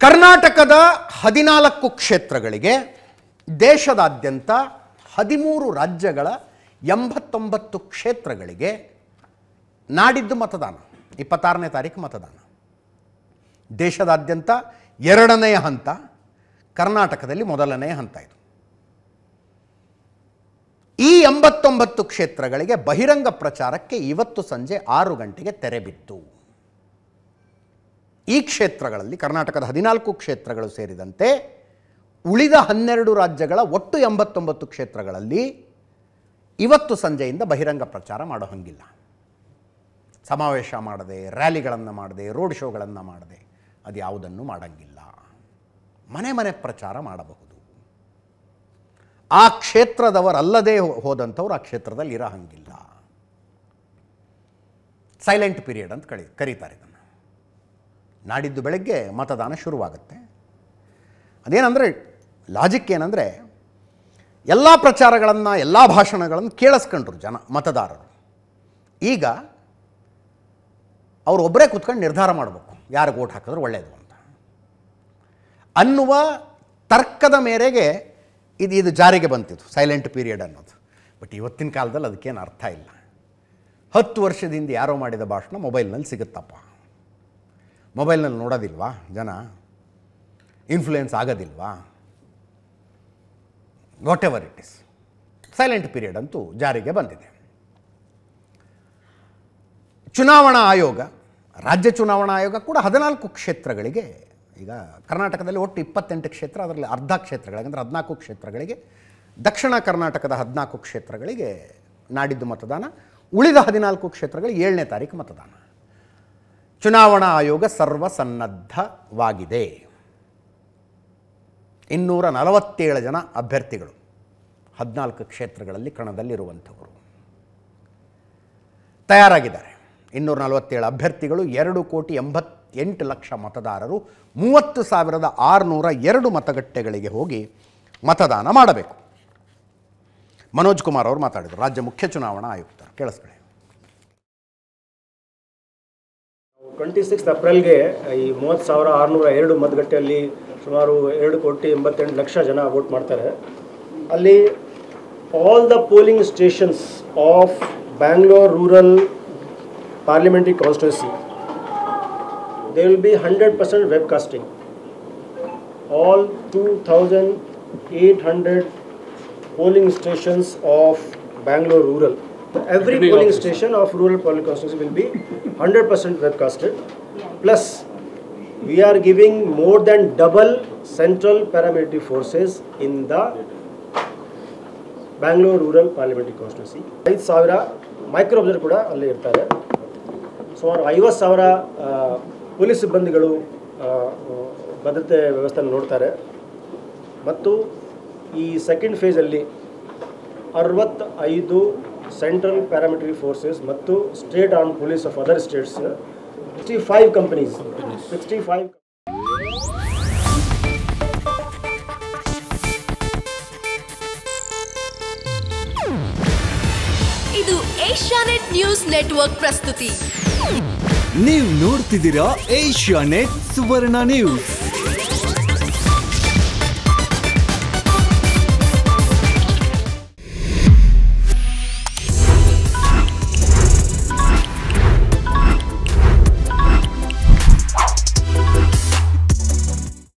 ಕರ್ನಾಟಕದ ಹದಿನಾಲ್ಕು ಕ್ಷೇತ್ರಗಳಿಗೆ ದೇಶದಾದ್ಯಂತ ಹದಿಮೂರು ರಾಜ್ಯಗಳ ಎಂಬತ್ತೊಂಬತ್ತು ಕ್ಷೇತ್ರಗಳಿಗೆ ನಾಡಿದ್ದು ಮತದಾನ ಇಪ್ಪತ್ತಾರನೇ ತಾರೀಕು ಮತದಾನ ದೇಶದಾದ್ಯಂತ ಎರಡನೆಯ ಹಂತ ಕರ್ನಾಟಕದಲ್ಲಿ ಮೊದಲನೆಯ ಹಂತ ಇದು ಈ ಎಂಬತ್ತೊಂಬತ್ತು ಕ್ಷೇತ್ರಗಳಿಗೆ ಬಹಿರಂಗ ಪ್ರಚಾರಕ್ಕೆ ಇವತ್ತು ಸಂಜೆ ಆರು ಗಂಟೆಗೆ ತೆರೆ ಬಿತ್ತು ಈ ಕ್ಷೇತ್ರಗಳಲ್ಲಿ ಕರ್ನಾಟಕದ ಹದಿನಾಲ್ಕು ಕ್ಷೇತ್ರಗಳು ಸೇರಿದಂತೆ ಉಳಿದ ಹನ್ನೆರಡು ರಾಜ್ಯಗಳ ಒಟ್ಟು ಎಂಬತ್ತೊಂಬತ್ತು ಕ್ಷೇತ್ರಗಳಲ್ಲಿ ಇವತ್ತು ಸಂಜೆಯಿಂದ ಬಹಿರಂಗ ಪ್ರಚಾರ ಮಾಡೋ ಹಂಗಿಲ್ಲ ಸಮಾವೇಶ ಮಾಡದೆ ರ್ಯಾಲಿಗಳನ್ನು ಮಾಡದೆ ರೋಡ್ ಶೋಗಳನ್ನು ಮಾಡದೆ ಅದು ಯಾವುದನ್ನು ಮಾಡಂಗಿಲ್ಲ ಮನೆ ಮನೆ ಪ್ರಚಾರ ಮಾಡಬಹುದು ಆ ಕ್ಷೇತ್ರದವರಲ್ಲದೆ ಹೋದಂಥವ್ರು ಆ ಕ್ಷೇತ್ರದಲ್ಲಿ ಇರೋ ಹಂಗಿಲ್ಲ ಸೈಲೆಂಟ್ ಪೀರಿಯಡ್ ಅಂತ ಕಳಿ ಕರೀತಾರೆ ಇದನ್ನು ನಾಡಿದ್ದು ಬೆಳಗ್ಗೆ ಮತದಾನ ಶುರುವಾಗುತ್ತೆ ಅದೇನಂದರೆ ಲಾಜಿಕ್ ಏನಂದರೆ ಎಲ್ಲ ಪ್ರಚಾರಗಳನ್ನು ಎಲ್ಲ ಭಾಷಣಗಳನ್ನು ಕೇಳಿಸ್ಕೊಂಡ್ರು ಜನ ಮತದಾರರು ಈಗ ಅವರು ಒಬ್ಬರೇ ಕೂತ್ಕೊಂಡು ನಿರ್ಧಾರ ಮಾಡಬೇಕು ಯಾರಿಗೆ ಓಟ್ ಹಾಕಿದ್ರೆ ಒಳ್ಳೆಯದು ಅಂತ ಅನ್ನುವ ತರ್ಕದ ಮೇರೆಗೆ ಇದು ಇದು ಜಾರಿಗೆ ಬಂತಿತ್ತು ಸೈಲೆಂಟ್ ಪೀರಿಯಡ್ ಅನ್ನೋದು ಬಟ್ ಇವತ್ತಿನ ಕಾಲದಲ್ಲಿ ಅದಕ್ಕೇನು ಅರ್ಥ ಇಲ್ಲ ಹತ್ತು ವರ್ಷದಿಂದ ಯಾರೋ ಮಾಡಿದ ಭಾಷಣ ಮೊಬೈಲ್ನಲ್ಲಿ ಸಿಗುತ್ತಪ್ಪ ಮೊಬೈಲ್ನಲ್ಲಿ ನೋಡೋದಿಲ್ವಾ ಜನ ಇನ್ಫ್ಲೂಯೆನ್ಸ್ ಆಗೋದಿಲ್ವಾ whatever it is silent period ಅಂತೂ ಜಾರಿಗೆ ಬಂದಿದೆ ಚುನಾವಣಾ ಆಯೋಗ ರಾಜ್ಯ ಚುನಾವಣಾ ಆಯೋಗ ಕೂಡ ಹದಿನಾಲ್ಕು ಕ್ಷೇತ್ರಗಳಿಗೆ ಈಗ ಕರ್ನಾಟಕದಲ್ಲಿ ಒಟ್ಟು ಇಪ್ಪತ್ತೆಂಟು ಕ್ಷೇತ್ರ ಅದರಲ್ಲಿ ಅರ್ಧ ಕ್ಷೇತ್ರಗಳಿಗೆ ಅಂದರೆ ಹದಿನಾಲ್ಕು ಕ್ಷೇತ್ರಗಳಿಗೆ ದಕ್ಷಿಣ ಕರ್ನಾಟಕದ ಹದಿನಾಲ್ಕು ಕ್ಷೇತ್ರಗಳಿಗೆ ನಾಡಿದ್ದು ಮತದಾನ ಉಳಿದ ಹದಿನಾಲ್ಕು ಕ್ಷೇತ್ರಗಳಿಗೆ ಏಳನೇ ತಾರೀಕು ಮತದಾನ ಚುನಾವಣಾ ಆಯೋಗ ಸರ್ವಸನ್ನದ್ಧವಾಗಿದೆ ಇನ್ನೂರ ನಲವತ್ತೇಳು ಜನ ಅಭ್ಯರ್ಥಿಗಳು ಹದಿನಾಲ್ಕು ಕ್ಷೇತ್ರಗಳಲ್ಲಿ ಕಣದಲ್ಲಿರುವಂಥವರು ತಯಾರಾಗಿದ್ದಾರೆ ಇನ್ನೂರ ನಲವತ್ತೇಳು ಅಭ್ಯರ್ಥಿಗಳು ಎರಡು ಕೋಟಿ ಎಂಬತ್ತೆಂಟು ಲಕ್ಷ ಮತದಾರರು ಮೂವತ್ತು ಸಾವಿರದ ಆರುನೂರ ಎರಡು ಮತಗಟ್ಟೆಗಳಿಗೆ ಹೋಗಿ ಮತದಾನ ಮಾಡಬೇಕು ಮನೋಜ್ ಕುಮಾರ್ ಅವರು ಮಾತಾಡಿದರು ರಾಜ್ಯ ಮುಖ್ಯ ಚುನಾವಣಾ ಆಯುಕ್ತರು ಕೇಳಿಸ್ಕೊಳ್ಳಿ ಟ್ವೆಂಟಿ ಸಿಕ್ಸ್ ಏಪ್ರಿಲ್ಗೆ ಈ ಮೂವತ್ತು ಸಾವಿರ ಆರುನೂರ ಎರಡು ಮತಗಟ್ಟೆಯಲ್ಲಿ ಸುಮಾರು ಎರಡು ಕೋಟಿ ಎಂಬತ್ತೆಂಟು ಲಕ್ಷ ಜನ ವೋಟ್ ಮಾಡ್ತಾರೆ ಅಲ್ಲಿ all the polling stations of Bangalore rural parliamentary constituency they will be hundred percent web casting all two thousand eight hundred polling stations of Bangalore rural. Every polling station of rural polling constituency will be 100% webcasted. Plus, we are giving more than double central paramilitary forces in the Bangalore rural parliamentary constituency ಐದು ಸಾವಿರ micro observer ಕೂಡ ಅಲ್ಲಿ ಇರ್ತಾರೆ ಸುಮಾರು ಐವತ್ತು ಸಾವಿರ ಆ, police ಸಿಬ್ಬಂದಿಗಳು ಆ, ಭದ್ರತೆ ವ್ಯವಸ್ಥೆನ ನೋಡ್ತಾರೆ ಮತ್ತು ಈ ಸೆಕೆಂಡ್ ಫೇಸಲ್ಲಿ ಅರವತ್ತೈದು ಸೆಂಟ್ರಲ್ ಪ್ಯಾರಾಮಿಲಿಟರಿ ಫೋರ್ಸಸ್ ಮತ್ತು state arm police of other states sixty five companies sixty five ಇದು ಏಷ್ಯಾನೆಟ್ ನ್ಯೂಸ್ ನೆಟ್ವರ್ಕ್ ಪ್ರಸ್ತುತಿ ನೀವು ನೋಡ್ತಿದ್ದೀರಾ ಏಷ್ಯಾ ನೆಟ್ ಸುವರ್ಣ ನ್ಯೂಸ್